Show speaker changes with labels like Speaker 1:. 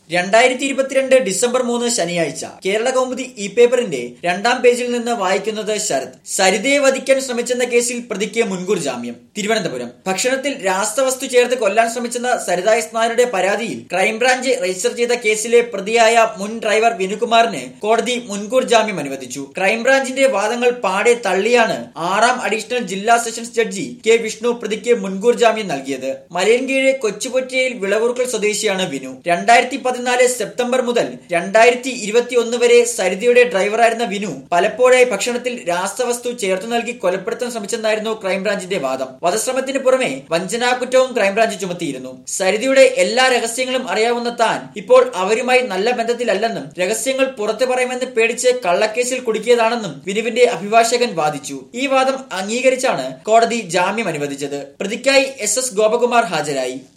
Speaker 1: രണ്ടായിരത്തി ഇരുപത്തിരണ്ട് ഡിസംബർ മൂന്ന് ശനിയാഴ്ച കേരള കൗമുദി ഇ പേപ്പറിന്റെ രണ്ടാം പേജിൽ നിന്ന് വായിക്കുന്നത് ശരത് സരിതയെ വധിക്കാൻ ശ്രമിച്ചെന്ന കേസിൽ പ്രതിക്ക് മുൻകൂർ ജാമ്യം തിരുവനന്തപുരം ഭക്ഷണത്തിൽ രാസവസ്തു ചേർത്ത് കൊല്ലാൻ ശ്രമിച്ചെന്ന സരിത എസ് നായരുടെ പരാതിയിൽ ക്രൈംബ്രാഞ്ച് രജിസ്റ്റർ ചെയ്ത കേസിലെ പ്രതിയായ മുൻ ഡ്രൈവർ വിനുകുമാറിന് കോടതി മുൻകൂർ ജാമ്യം അനുവദിച്ചു ക്രൈംബ്രാഞ്ചിന്റെ വാദങ്ങൾ പാടെ തള്ളിയാണ് ആറാം അഡീഷണൽ ജില്ലാ സെഷൻസ് ജഡ്ജി കെ വിഷ്ണു പ്രതിക്ക് മുൻകൂർ ജാമ്യം നൽകിയത് മലയൻകീഴ് കൊച്ചുപൊറ്റയിൽ വിളവുറുക്കൽ സ്വദേശിയാണ് വിനു രണ്ടായിരത്തി പതിനാല് സെപ്റ്റംബർ മുതൽ രണ്ടായിരത്തി ഇരുപത്തി ഒന്ന് വരെ സരിതയുടെ ഡ്രൈവറായിരുന്ന വിനു പലപ്പോഴായി ഭക്ഷണത്തിൽ രാസവസ്തു ചേർത്തു നൽകി കൊലപ്പെടുത്താൻ ശ്രമിച്ചെന്നായിരുന്നു ക്രൈംബ്രാഞ്ചിന്റെ വാദം വധശ്രമത്തിന് പുറമെ വഞ്ചനാകുറ്റവും ക്രൈംബ്രാഞ്ച് ചുമത്തിയിരുന്നു സരിതയുടെ എല്ലാ രഹസ്യങ്ങളും അറിയാവുന്ന താൻ ഇപ്പോൾ അവരുമായി നല്ല ബന്ധത്തിലല്ലെന്നും രഹസ്യങ്ങൾ പുറത്തു പറയുമെന്ന് പേടിച്ച് കള്ളക്കേസിൽ കുടുക്കിയതാണെന്നും വിനുവിന്റെ അഭിഭാഷകൻ വാദിച്ചു ഈ വാദം അംഗീകരിച്ചാണ് കോടതി ജാമ്യം അനുവദിച്ചത് പ്രതിക്കായി എസ് എസ് ഗോപകുമാർ ഹാജരായി